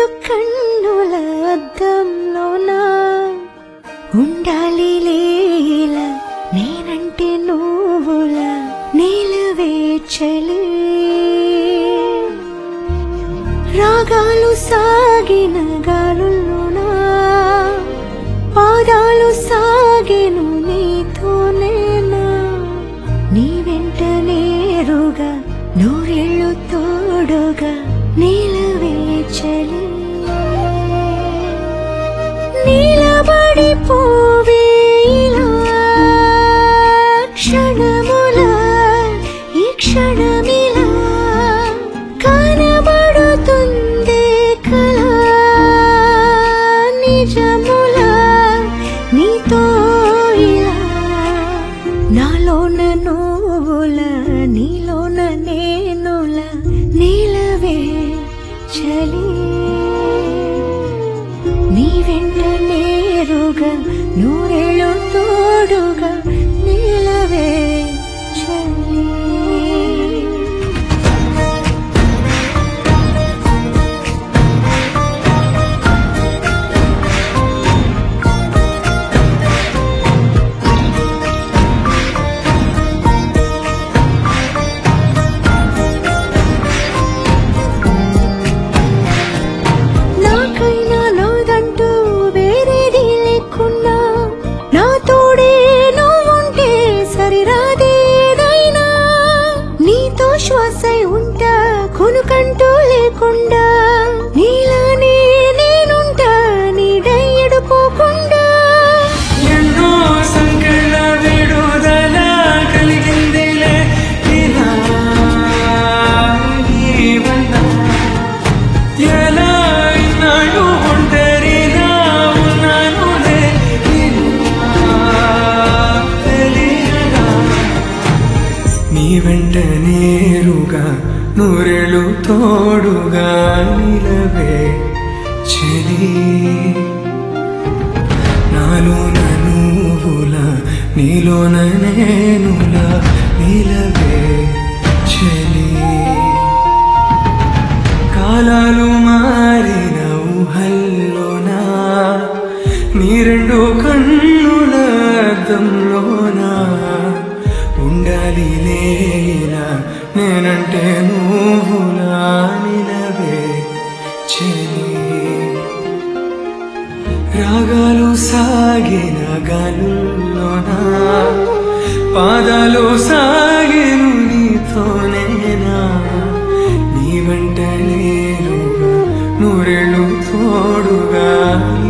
రెండు కన్నుల అద్దంలోనా ఉండాలి లేలా నేనంటే నువ్వులా నీలవే చలి రాగాలు సాగిన గాలుల్లోనా పాదాలు సాగెను నీతోనేనా నీ వెంట నేరుగా నూరెళ్ళు తోడుగా నీలవే చలి నీలబడి పోవే ఇలా క్షణముల ఈ క్షణమిలా కనబడుతుందే కళ నిజముల నీతో ఇలా నాలోన నువ్వుల నీలోన నేనుల నీలవే చలి నీ వెంట నేరుగా నూరేళ్ళు తోడుగా నీలవే చలి నాకైనా నాదంటూ వేరేది లేకున్నా నా తోడే నువ్వుంటే సరిరాదేదైనా నీతో శ్వాసై ఉంటా కొనుకంటూ లేకుండా నీలానే నేనుంటా నీడై ఎడిపోకుండా ఎన్నో సంకెళ్ళ విడుదల కలిగిందిలే ఇలా నీ వల్ల ఎలా ఇన్నాళ్ళు ఒంటరిగా ఉన్నానులే ఇలా తెలియదా నీ వెంట నేరుగా నూరెళ్ళు తోడుగా నిలవే చెలి నాలోన నువ్వుల నీలోన నేనుల నీలవే చెలి కాలాలు మారిన ఊహల్లోనా నీ రెండు కన్నుల అద్దంలోనా ఉండాలి లేలా నేనంటే నువ్వులా నిలవే చెలి రాగాలు సాగిన గాలుల్లోనా పాదాలు సాగిను నీతోనేనా నీ వెంట నేరుగా నూరెళ్ళు తోడుగా